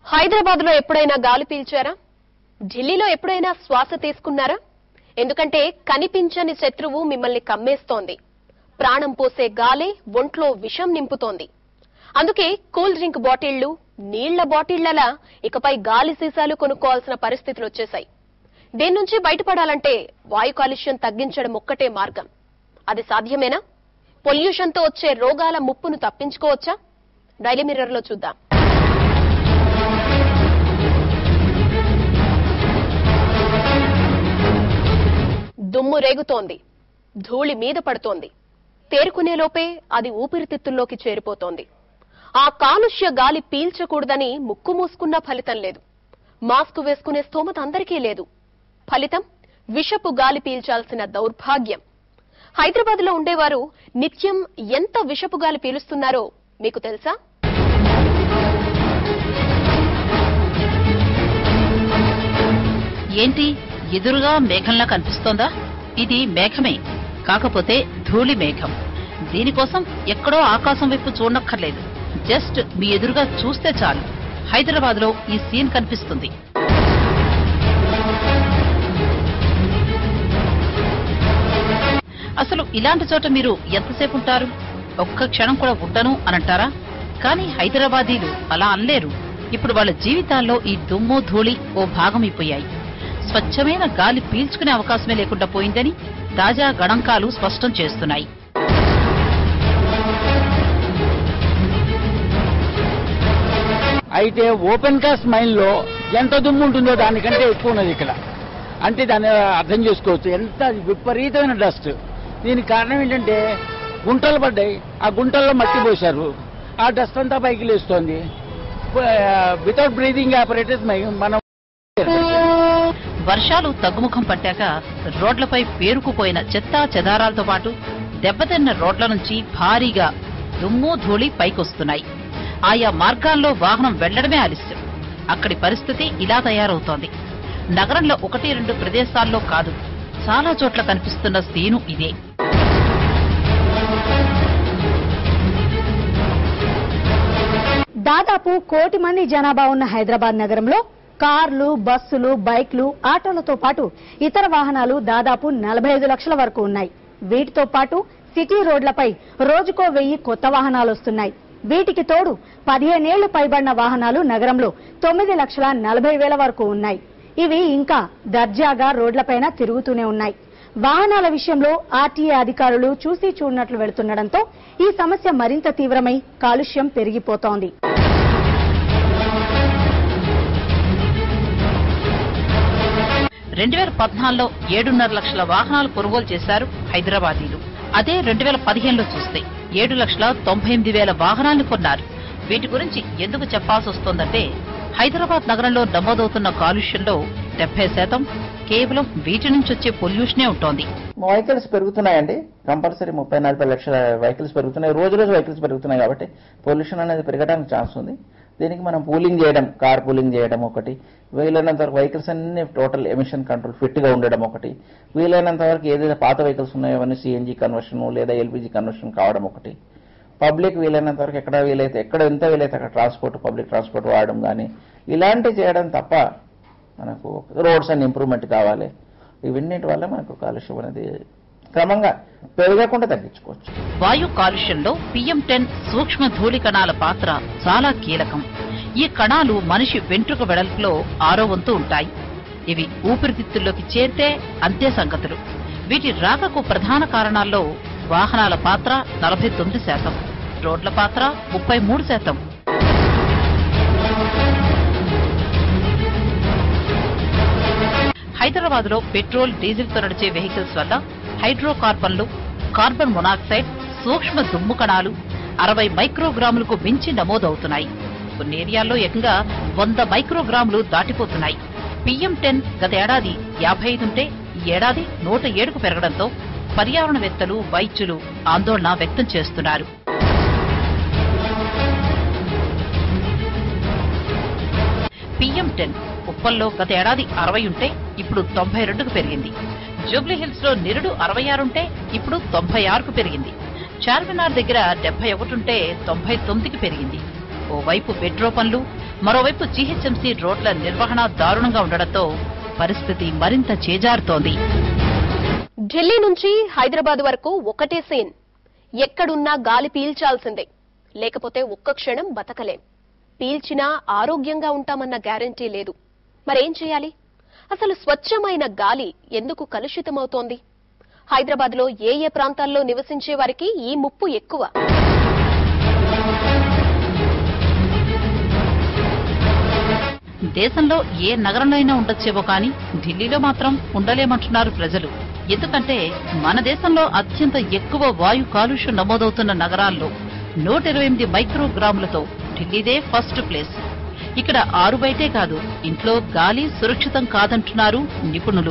హైదరాబాద్ లో ఎప్పుడైనా గాలి పీల్చారా ఢిల్లీలో ఎప్పుడైనా శ్వాస తీసుకున్నారా ఎందుకంటే కనిపించని శత్రువు మిమ్మల్ని కమ్మేస్తోంది ప్రాణం పోసే గాలే ఒంట్లో విషం నింపుతోంది అందుకే కూల్ డ్రింక్ బాటిళ్లు నీళ్ల బాటిళ్లలా ఇకపై గాలి సీసాలు కొనుక్కోవాల్సిన పరిస్థితులు వచ్చేశాయి దీని నుంచి బయటపడాలంటే వాయు కాలుష్యం తగ్గించడం ఒక్కటే మార్గం అది సాధ్యమేనా పొల్యూషన్ తో వచ్చే రోగాల ముప్పును తప్పించుకోవచ్చా డైలీ మిర్రర్ లో చూద్దాం దుమ్ము రేగుతోంది ధూళి మీద పడుతోంది తేరుకునేలోపే అది ఊపిరితిత్తుల్లోకి చేరిపోతోంది ఆ కాలుష్య గాలి పీల్చకూడదని ముక్కు మూసుకున్నా ఫలితం లేదు మాస్క్ వేసుకునే స్తోమత అందరికీ లేదు ఫలితం విషపు గాలి పీల్చాల్సిన దౌర్భాగ్యం హైదరాబాద్ లో ఉండేవారు నిత్యం ఎంత విషపు గాలి పీలుస్తున్నారో మీకు తెలుసా ఏంటి ఎదురుగా మేఘంలా కనిపిస్తోందా ఇది మేఘమే కాకపోతే ధూళి మేఘం దీనికోసం ఎక్కడో ఆకాశం వైపు చూడనక్కర్లేదు జస్ట్ మీ ఎదురుగా చూస్తే చాలు హైదరాబాద్ లో ఈ సీన్ కనిపిస్తుంది అసలు ఇలాంటి చోట మీరు ఎంతసేపు ఉంటారు ఒక్క క్షణం కూడా ఉండను అనంటారా కానీ హైదరాబాదీలు అలా అనలేరు ఇప్పుడు వాళ్ళ జీవితాల్లో ఈ దుమ్ము ధూళి ఓ భాగమైపోయాయి స్వచ్ఛమైన గాలి పీల్చుకునే అవకాశమే లేకుండా పోయిందని తాజా గణాంకాలు స్పష్టం చేస్తున్నాయి అయితే ఓపెన్ కాస్ట్ మైన్ లో ఎంత దుమ్ము ఉంటుందో దానికంటే ఎక్కువ ఉన్నది ఇక్కడ అంటే దాన్ని అర్థం చేసుకోవచ్చు ఎంత విపరీతమైన డస్ట్ దీనికి కారణం ఏంటంటే గుంటలు పడ్డాయి ఆ గుంటల్లో మట్టి పోశారు ఆ డస్ట్ అంతా పైకి లేస్తోంది వితౌట్ బ్రీదింగ్ ఆపరేటర్స్ మనం వర్షాలు తగ్గుముఖం పట్టాక రోడ్లపై పేరుకుపోయిన చెత్తా చెదారాలతో పాటు దెబ్బతిన్న రోడ్ల నుంచి భారీగా దుమ్ము ధూళి పైకొస్తున్నాయి ఆయా మార్గాల్లో వాహనం వెళ్లడమే ఆలస్యం అక్కడి పరిస్థితి ఇలా తయారవుతోంది నగరంలో ఒకటి రెండు ప్రదేశాల్లో కాదు చాలా చోట్ల కనిపిస్తున్న సీను ఇదే దాదాపు కోటి మంది జనాభా ఉన్న హైదరాబాద్ నగరంలో కార్లు బస్సులు బైక్లు ఆటోలతో పాటు ఇతర వాహనాలు దాదాపు నలభై ఐదు లక్షల వరకు ఉన్నాయి వీటితో పాటు సిటీ రోడ్లపై రోజుకో వెయ్యి కొత్త వాహనాలు వస్తున్నాయి వీటికి తోడు పదిహేనేళ్లు పైబడిన వాహనాలు నగరంలో తొమ్మిది లక్షల నలభై వేల వరకు ఉన్నాయి ఇవి ఇంకా దర్జాగా రోడ్లపైన తిరుగుతూనే ఉన్నాయి వాహనాల విషయంలో ఆర్టీఏ అధికారులు చూసి చూడనట్లు వెళుతుండటంతో ఈ సమస్య మరింత తీవ్రమై కాలుష్యం పెరిగిపోతోంది రెండు వేల పద్నాలుగులో ఏడున్నర లక్షల వాహనాలు కొనుగోలు చేశారు హైదరాబాదీలు అదే రెండు వేల పదిహేనులో చూస్తే ఏడు లక్షల తొంభై ఎనిమిది వేల వాహనాలను కొన్నారు వీటి గురించి ఎందుకు చెప్పాల్సి వస్తోందంటే హైదరాబాద్ నగరంలో నమోదవుతున్న కాలుష్యంలో డెబ్బై శాతం కేవలం వీటి నుంచి వచ్చే పొల్యూషనే ఉంటోంది వెహికల్స్ పెరుగుతున్నాయండి కంపల్సరీ ముప్పై నలభై లక్షల వెహికల్స్ పెరుగుతున్నాయి రోజు రోజు వెహికల్స్ పెరుగుతున్నాయి కాబట్టి పొల్యూషన్ అనేది పెరగడానికి ఛాన్స్ ఉంది దీనికి మనం పూలింగ్ చేయడం కార్ పూలింగ్ చేయడం ఒకటి వీలైనంత వరకు వెహికల్స్ అన్ని టోటల్ ఎమిషన్ కంట్రోల్ ఫిట్ గా ఉండడం ఒకటి వీలైనంత వరకు ఏదైతే పాత వెహికల్స్ ఉన్నాయో అవన్నీ సిఎన్జి కన్వర్షన్ లేదా ఎల్పిజి కన్వర్షన్ కావడం ఒకటి పబ్లిక్ వీలైనంత వరకు ఎక్కడ వీలైతే ఎక్కడ ఎంత వీలైతే అక్కడ ట్రాన్స్పోర్ట్ పబ్లిక్ ట్రాన్స్పోర్ట్ వాడడం కానీ ఇలాంటివి చేయడం తప్ప మనకు రోడ్స్ అన్ని ఇంప్రూవ్మెంట్ కావాలి ఇవన్నిటి వల్ల మనకు కాలుష్యం అనేది క్రమంగా పెరగకుండా తగ్గించుకోవచ్చు వాయు కాలుష్యంలో పిఎం టెన్ సూక్ష్మ ధూళి కణాల పాత్ర చాలా కీలకం ఈ కణాలు మనిషి వెంట్రుక వెడల్పులో ఆరో వంతు ఉంటాయి ఇవి ఊపిరితిత్తుల్లోకి చేరితే అంతే సంగతులు వీటి రాకకు ప్రధాన కారణాల్లో వాహనాల పాత్ర నలభై తొమ్మిది శాతం రోడ్ల పాత్ర ముప్పై మూడు శాతం హైదరాబాద్ లో పెట్రోల్ డీజిల్ తో నడిచే వెహికల్స్ వల్ల హైడ్రోకార్బన్లు కార్బన్ మొనాక్సైడ్ సూక్ష్మ దుమ్ము కణాలు అరవై మైక్రోగ్రాములకు మించి నమోదవుతున్నాయి కొన్ని ఏరియాల్లో ఏకంగా వంద మైక్రోగ్రాములు దాటిపోతున్నాయి పిఎం టెన్ గత ఏడాది యాభై ఐదుంటే ఈ ఏడాది నూట ఏడుకు పెరగడంతో పర్యావరణవేత్తలు వైద్యులు ఆందోళన వ్యక్తం చేస్తున్నారు పిఎం టెన్ ఉప్పల్లో గత ఏడాది అరవై ఉంటే ఇప్పుడు తొంభై రెండుకు పెరిగింది జూబ్లీ హిల్స్ లో నిరుడు అరవై ఆరుంటే ఇప్పుడు తొంభై ఆరుకు పెరిగింది చార్మినార్ దగ్గర డెబ్బై ఒకటి ఉంటే తొంభై తొమ్మిదికి పెరిగింది ఓవైపు మెట్రో పనులు మరోవైపు జీహెచ్ఎంసీ రోడ్ల నిర్వహణ దారుణంగా ఉండడంతో పరిస్థితి మరింత చేజారుతోంది ఢిల్లీ నుంచి హైదరాబాద్ వరకు ఒకటే సీన్ ఎక్కడున్నా గాలి పీల్చాల్సిందే లేకపోతే ఒక్క క్షణం బతకలేం పీల్చినా ఆరోగ్యంగా ఉంటామన్న గ్యారంటీ లేదు మరేం చేయాలి అసలు స్వచ్ఛమైన గాలి ఎందుకు కలుషితమవుతోంది హైదరాబాద్లో ఏ ఏ ప్రాంతాల్లో నివసించే వారికి ఈ ముప్పు ఎక్కువ దేశంలో ఏ నగరంలో అయినా ఉండొచ్చేవో కానీ ఢిల్లీలో మాత్రం ఉండలేమంటున్నారు ప్రజలు ఎందుకంటే మన దేశంలో అత్యంత ఎక్కువ వాయు కాలుష్యం నమోదవుతున్న నగరాల్లో నూట ఇరవై ఎనిమిది మైక్రోగ్రాములతో ఢిల్లీదే ఫస్ట్ ప్లేస్ ఇక్కడ ఆరు బయటే కాదు ఇంట్లో గాలి సురక్షితం కాదంటున్నారు నిపుణులు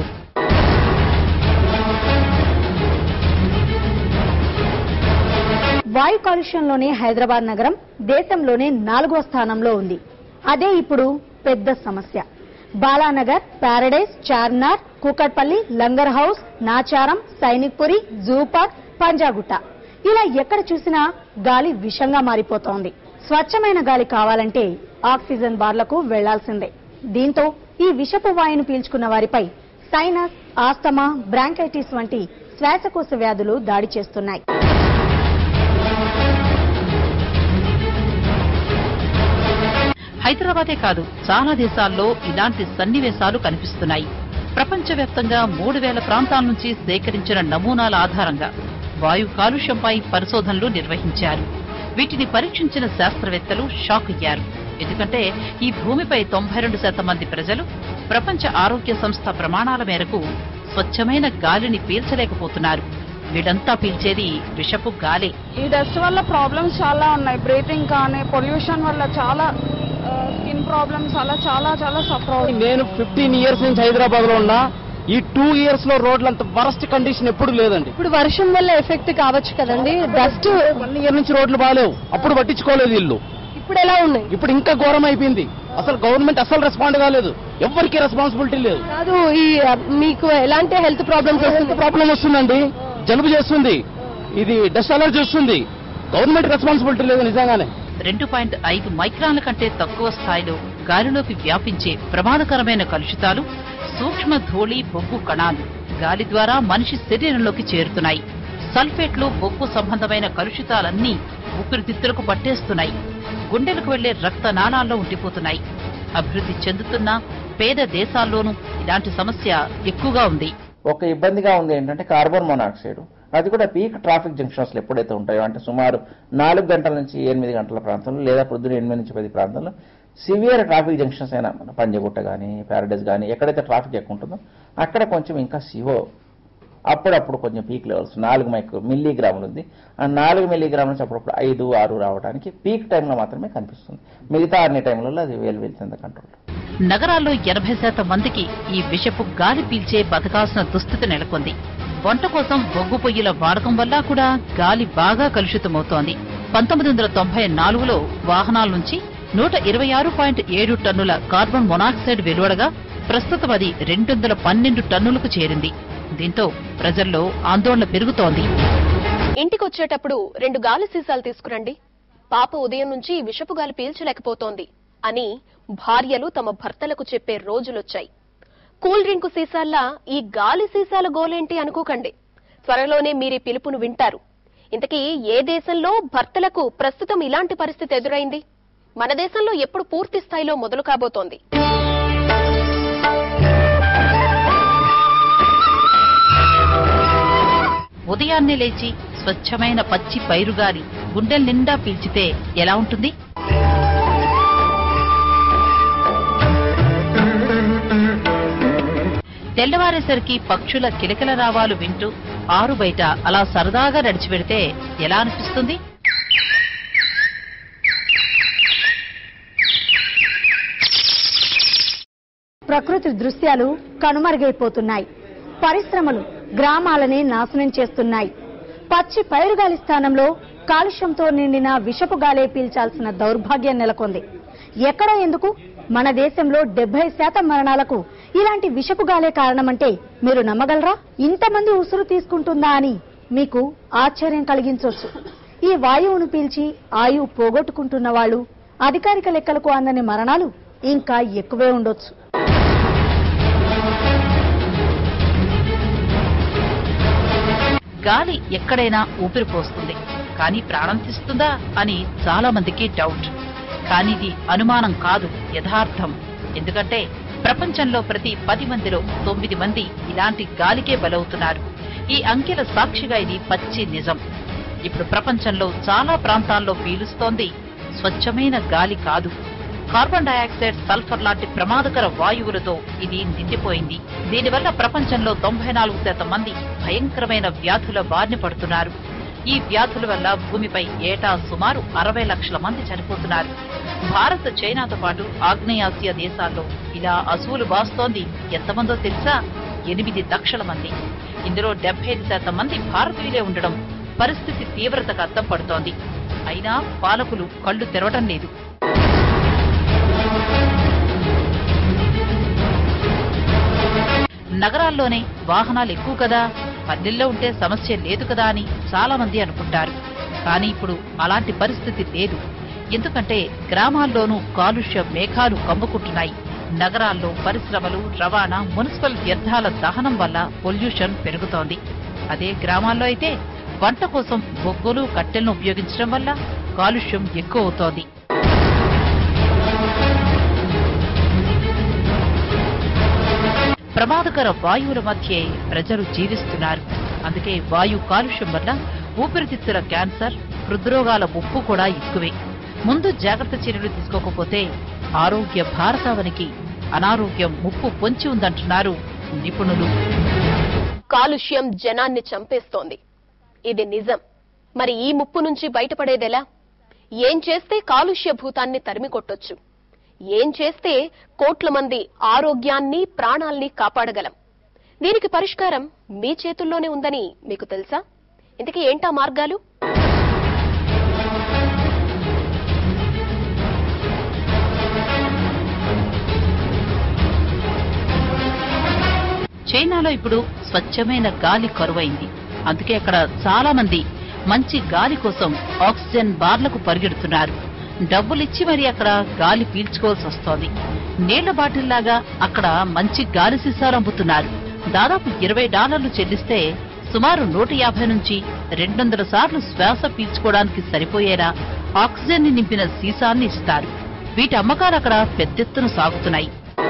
వాయు కాలుష్యంలోనే హైదరాబాద్ నగరం దేశంలోనే నాలుగో స్థానంలో ఉంది అదే ఇప్పుడు పెద్ద సమస్య Balanagar Paradise Charminar Kukatpally Langar House Nacharam Sainikpuri zoo park Panjagutta ఇలా ఎక్కడ చూసినా గాలి విషంగా మారిపోతోంది స్వచ్ఛమైన గాలి కావాలంటే ఆక్సిజన్ బార్లకు వెళ్లాల్సిందే దీంతో ఈ విషపు వాయును పీల్చుకున్న వారిపై సైనస్ ఆస్తమా బ్రాంకైటిస్ వంటి శ్వాసకోశ వ్యాధులు దాడి చేస్తున్నాయి హైదరాబాదే కాదు చాలా దేశాల్లో ఇలాంటి సన్నివేశాలు కనిపిస్తున్నాయి ప్రపంచవ్యాప్తంగా మూడు వేల ప్రాంతాల నుంచి సేకరించిన నమూనాల ఆధారంగా వాయు కాలుష్యంపై పరిశోధనలు నిర్వహించారు వీటిని పరీక్షించిన శాస్త్రవేత్తలు షాక్ అయ్యారు ఎందుకంటే ఈ భూమిపై తొంభై రెండు శాతం మంది ప్రజలు ప్రపంచ ఆరోగ్య సంస్థ ప్రమాణాల మేరకు స్వచ్ఛమైన గాలిని పీల్చలేకపోతున్నారు వీడంతా పీల్చేది విషపు గాలే ఈ డస్ట్ వల్ల ప్రాబ్లమ్స్ చాలా ఉన్నాయి బ్రీతింగ్ కానీ పొల్యూషన్ వల్ల చాలా స్కిన్ ప్రాబ్లమ్స్ అలా చాలా చాలా సఫర్ అవుతుంది నేను ఫిఫ్టీన్ ఇయర్స్ నుంచి హైదరాబాద్ లో ఉన్నా ఈ టూ ఇయర్స్ లో రోడ్లు అంత వరస్ట్ కండిషన్ ఎప్పుడు లేదండి ఇప్పుడు వర్షం వల్ల ఎఫెక్ట్ కావచ్చు కదండి డస్ట్ వన్ ఇయర్ నుంచి రోడ్లు బాగాలేవు అప్పుడు పట్టించుకోలేదు వీళ్ళు ఇప్పుడు ఎలా ఉన్నాయి ఇప్పుడు ఇంకా ఘోరం అయిపోయింది అసలు గవర్నమెంట్ అసలు రెస్పాండ్ కాలేదు ఎవరికి రెస్పాన్సిబిలిటీ లేదు కాదు ఈ మీకు ఎలాంటి హెల్త్ ప్రాబ్లమ్స్ హెల్త్ ప్రాబ్లం వస్తుందండి జలుబు చేస్తుంది ఇది డస్ట్ అలర్జీ వస్తుంది గవర్నమెంట్ రెస్పాన్సిబిలిటీ లేదు నిజంగానే రెండు పాయింట్ ఐదు మైక్రాన్ల కంటే తక్కువ స్థాయిలో గాలిలోకి వ్యాపించే ప్రమాదకరమైన కలుషితాలు సూక్ష్మ ధూళి బొగ్గు కణాలు గాలి ద్వారా మనిషి శరీరంలోకి చేరుతున్నాయి సల్ఫేట్లు బొగ్గు సంబంధమైన కలుషితాలన్నీ ఊపిరితిత్తులకు పట్టేస్తున్నాయి గుండెలకు వెళ్లే రక్త నాళాల్లో ఉండిపోతున్నాయి అభివృద్ధి చెందుతున్న పేద దేశాల్లోనూ ఇలాంటి సమస్య ఎక్కువగా ఉంది ఒక ఇబ్బందిగా ఉంది ఏంటంటే కార్బన్ మొనాక్సైడ్ అది కూడా పీక్ ట్రాఫిక్ జంక్షన్స్లో ఎప్పుడైతే ఉంటాయో అంటే సుమారు నాలుగు గంటల నుంచి ఎనిమిది గంటల ప్రాంతంలో లేదా పొద్దున ఎనిమిది నుంచి పది ప్రాంతంలో సివియర్ ట్రాఫిక్ జంక్షన్స్ అయినా మన పంజగుట్ట కానీ ప్యారడైజ్ కానీ ఎక్కడైతే ట్రాఫిక్ ఎక్కువ ఉంటుందో అక్కడ కొంచెం ఇంకా సివో అప్పుడప్పుడు కొంచెం పీక్ లెవెల్స్ నాలుగు మైక్రో మిల్లీగ్రాములు ఉంది ఆ నాలుగు మిల్లీగ్రాముల నుంచి అప్పుడప్పుడు ఐదు ఆరు రావడానికి పీక్ టైంలో మాత్రమే కనిపిస్తుంది మిగతా అన్ని టైంలలో అది వేలు వెళ్తుంది కంట్రోల్ నగరాల్లో ఎనభై శాతం మందికి ఈ విషపు గాలి పీల్చే బతకాల్సిన దుస్థితి నెలకొంది వంట కోసం బొగ్గు పొయ్యిల వాడకం వల్ల కూడా గాలి బాగా కలుషితమవుతోంది పంతొమ్మిది వందల తొంభై నాలుగులో వాహనాల నుంచి నూట ఇరవై ఆరు పాయింట్ ఏడు టన్నుల కార్బన్ మొనాక్సైడ్ వెలువడగా ప్రస్తుతం అది రెండు వందల పన్నెండు టన్నులకు చేరింది దీంతో ప్రజల్లో ఆందోళన పెరుగుతోంది ఇంటికొచ్చేటప్పుడు రెండు గాలి సీసాలు తీసుకురండి పాప ఉదయం నుంచి ఈ విషపు గాలి పీల్చలేకపోతోంది అని భార్యలు తమ భర్తలకు చెప్పే రోజులొచ్చాయి కూల్ డ్రింకు సీసాల్లా ఈ గాలి సీసాల గోలేంటి అనుకోకండి త్వరలోనే మీరీ పిలుపును వింటారు ఇంతకీ ఏ దేశంలో భర్తలకు ప్రస్తుతం ఇలాంటి పరిస్థితి ఎదురైంది మన దేశంలో ఎప్పుడు పూర్తి స్థాయిలో మొదలు కాబోతోంది ఉదయాన్నే లేచి స్వచ్ఛమైన పచ్చి పైరుగాలి గుండెల నిండా పీల్చితే ఎలా ఉంటుంది తెల్లవారేసరికి పక్షుల కిలకిల రావాలు వింటూ ఆరు బయట అలా సరదాగా నడిచి వెడితే ఎలా అనిపిస్తుంది ప్రకృతి దృశ్యాలు కనుమరుగైపోతున్నాయి పరిశ్రమలు గ్రామాలని నాశనం చేస్తున్నాయి పచ్చి పైరుగాలి స్థానంలో కాలుష్యంతో నిండిన విషపు గాలే పీల్చాల్సిన దౌర్భాగ్యం నెలకొంది ఎక్కడ ఎందుకు మన దేశంలో డెబ్బై శాతం మరణాలకు ఇలాంటి విషపు గాలే కారణమంటే మీరు నమ్మగలరా ఇంతమంది ఉసురు తీసుకుంటుందా అని మీకు ఆశ్చర్యం కలిగించవచ్చు ఈ వాయువును పీల్చి ఆయువు పోగొట్టుకుంటున్న వాళ్ళు అధికారిక లెక్కలకు అందని మరణాలు ఇంకా ఎక్కువే ఉండొచ్చు గాలి ఎక్కడైనా ఊపిరి పోస్తుంది కానీ ప్రాణం తీస్తుందా అని చాలా మందికి డౌట్ కానీ ఇది అనుమానం కాదు యథార్థం ఎందుకంటే ప్రపంచంలో ప్రతి పది మందిలో తొమ్మిది మంది ఇలాంటి గాలికే బలవుతున్నారు ఈ అంకెల సాక్షిగా ఇది పచ్చి నిజం ఇప్పుడు ప్రపంచంలో చాలా ప్రాంతాల్లో పీలుస్తోంది స్వచ్ఛమైన గాలి కాదు కార్బన్ డయాక్సైడ్ సల్ఫర్ లాంటి ప్రమాదకర వాయువులతో ఇది నిండిపోయింది దీనివల్ల ప్రపంచంలో తొంభై నాలుగు శాతం మంది భయంకరమైన వ్యాధుల బారిన పడుతున్నారు ఈ వ్యాధుల వల్ల భూమిపై ఏటా సుమారు అరవై లక్షల మంది చనిపోతున్నారు భారత్ చైనాతో పాటు ఆగ్నేయాసియా దేశాల్లో ఇలా అసువులు బాస్తోంది ఎంతమందో తెలుసా ఎనిమిది లక్షల మంది ఇందులో డెబ్బై ఐదు శాతం మంది భారతీయులే ఉండడం పరిస్థితి తీవ్రతకు అద్దం పడుతోంది అయినా పాలకులు కళ్లు తెరవడం లేదు నగరాల్లోనే వాహనాలు ఎక్కువ కదా పల్లెల్లో ఉంటే సమస్య లేదు కదా అని చాలా మంది అనుకుంటారు కానీ ఇప్పుడు అలాంటి పరిస్థితి లేదు ఎందుకంటే గ్రామాల్లోనూ కాలుష్య మేఘాలు కమ్ముకుంటున్నాయి నగరాల్లో పరిశ్రమలు రవాణా మున్సిపల్ వ్యర్థాల దహనం వల్ల పొల్యూషన్ పెరుగుతోంది అదే గ్రామాల్లో అయితే వంట కోసం బొగ్గులు కట్టెలను ఉపయోగించడం వల్ల కాలుష్యం ఎక్కువ అవుతోంది ప్రమాదకర వాయువుల మధ్యే ప్రజలు జీవిస్తున్నారు అందుకే వాయు కాలుష్యం వల్ల ఊపిరితిత్తుల క్యాన్సర్ హృద్రోగాల ముప్పు కూడా ఎక్కువే ముందు జాగ్రత్త చర్యలు తీసుకోకపోతే ఆరోగ్య భారతావనికి అనారోగ్యం ముప్పు పొంచి ఉందంటున్నారు నిపుణులు కాలుష్యం జనాన్ని చంపేస్తోంది ఇది నిజం మరి ఈ ముప్పు నుంచి బయటపడేదెలా ఏం చేస్తే కాలుష్య భూతాన్ని తరిమి కొట్టొచ్చు ఏం చేస్తే కోట్ల మంది ఆరోగ్యాన్ని ప్రాణాల్ని కాపాడగలం దీనికి పరిష్కారం మీ చేతుల్లోనే ఉందని మీకు తెలుసా ఇంతకీ ఏంటా మార్గాలు చైనాలో ఇప్పుడు స్వచ్ఛమైన గాలి కరువైంది అందుకే అక్కడ చాలా మంది మంచి గాలి కోసం ఆక్సిజన్ బార్లకు పరిగెడుతున్నారు డబ్బులిచ్చి మరి అక్కడ గాలి పీల్చుకోవాల్సి వస్తోంది నీళ్ల బాటిల్లాగా అక్కడ మంచి గాలి సీసాలు అమ్ముతున్నారు దాదాపు ఇరవై డాలర్లు చెల్లిస్తే సుమారు నూట యాభై నుంచి రెండొందల సార్లు శ్వాస పీల్చుకోవడానికి సరిపోయేలా ఆక్సిజన్ ని నింపిన సీసాల్ని ఇస్తారు వీటి అమ్మకాలు అక్కడ పెద్దెత్తున సాగుతున్నాయి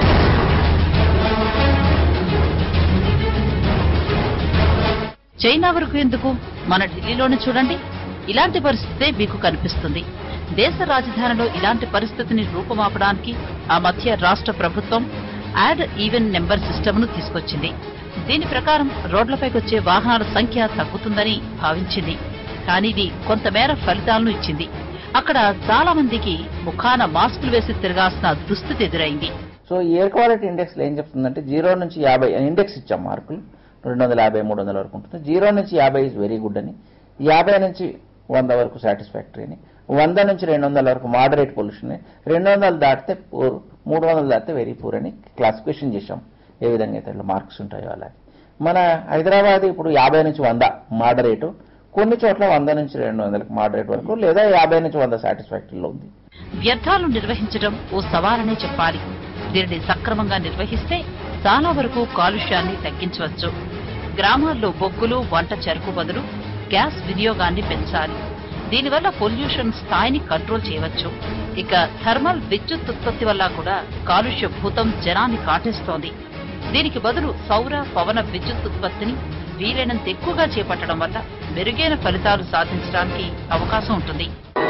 చైనా వరకు ఎందుకు మన ఢిల్లీలోనే చూడండి ఇలాంటి పరిస్థితే మీకు కనిపిస్తుంది దేశ రాజధానిలో ఇలాంటి పరిస్థితిని రూపుమాపడానికి ఆ మధ్య రాష్ట్ర ప్రభుత్వం యాడ్ ఈవెన్ నెంబర్ సిస్టమ్ ను తీసుకొచ్చింది దీని ప్రకారం రోడ్లపైకి వచ్చే వాహనాల సంఖ్య తగ్గుతుందని భావించింది కానీ ఇది కొంతమేర ఫలితాలను ఇచ్చింది అక్కడ చాలా మందికి ముఖాన మాస్కులు వేసి తిరగాల్సిన దుస్థితి ఎదురైంది సో ఎయిర్ క్వాలిటీ ఇండెక్స్ ఏం చెప్తుందంటే జీరో నుంచి యాభై ఇండెక్స్ ఇచ్చాం మార్కులు రెండు వందల యాభై మూడు వందల వరకు ఉంటుంది జీరో నుంచి యాభై ఇస్ వెరీ గుడ్ అని యాభై నుంచి వంద వరకు సాటిస్ఫాక్టరీ అని వంద నుంచి రెండు వందల వరకు మోడరేట్ పొల్యూషన్ అని రెండు వందలు దాటితే పూర్ మూడు వందలు దాటితే వెరీ పూర్ అని క్లాసిఫికేషన్ చేశాం ఏ విధంగా అయితే మార్క్స్ ఉంటాయో అలాగే మన హైదరాబాద్ ఇప్పుడు యాభై నుంచి వంద మోడరేటు కొన్ని చోట్ల వంద నుంచి రెండు వందలకు మోడరేట్ వరకు లేదా యాభై నుంచి వంద సాటిస్ఫాక్టరీలో ఉంది వ్యర్థాలు నిర్వహించడం ఓ సవాలనే చెప్పాలి దీనిని సక్రమంగా నిర్వహిస్తే చాలా వరకు కాలుష్యాన్ని తగ్గించవచ్చు గ్రామాల్లో బొగ్గులు వంట చెరకు బదులు గ్యాస్ వినియోగాన్ని పెంచాలి దీనివల్ల పొల్యూషన్ స్థాయిని కంట్రోల్ చేయవచ్చు ఇక థర్మల్ విద్యుత్ ఉత్పత్తి వల్ల కూడా కాలుష్య భూతం జనాన్ని కాటేస్తోంది దీనికి బదులు సౌర పవన విద్యుత్ ఉత్పత్తిని వీలైనంత ఎక్కువగా చేపట్టడం వల్ల మెరుగైన ఫలితాలు సాధించడానికి అవకాశం ఉంటుంది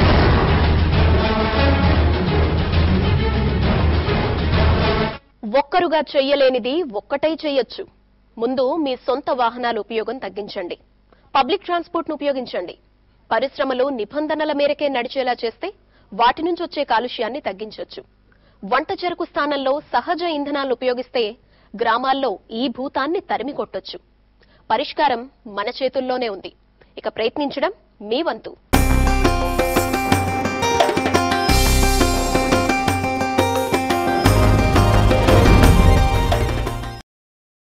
ఒక్కరుగా చెయ్యలేనిది ఒక్కటై చెయ్యొచ్చు ముందు మీ సొంత వాహనాల ఉపయోగం తగ్గించండి పబ్లిక్ ట్రాన్స్పోర్ట్ ను ఉపయోగించండి పరిశ్రమలు నిబంధనల మేరకే నడిచేలా చేస్తే వాటి నుంచి వచ్చే కాలుష్యాన్ని తగ్గించొచ్చు వంట చెరకు స్థానంలో సహజ ఇంధనాలను ఉపయోగిస్తే గ్రామాల్లో ఈ భూతాన్ని తరిమి కొట్టొచ్చు పరిష్కారం మన చేతుల్లోనే ఉంది ఇక ప్రయత్నించడం మీ వంతు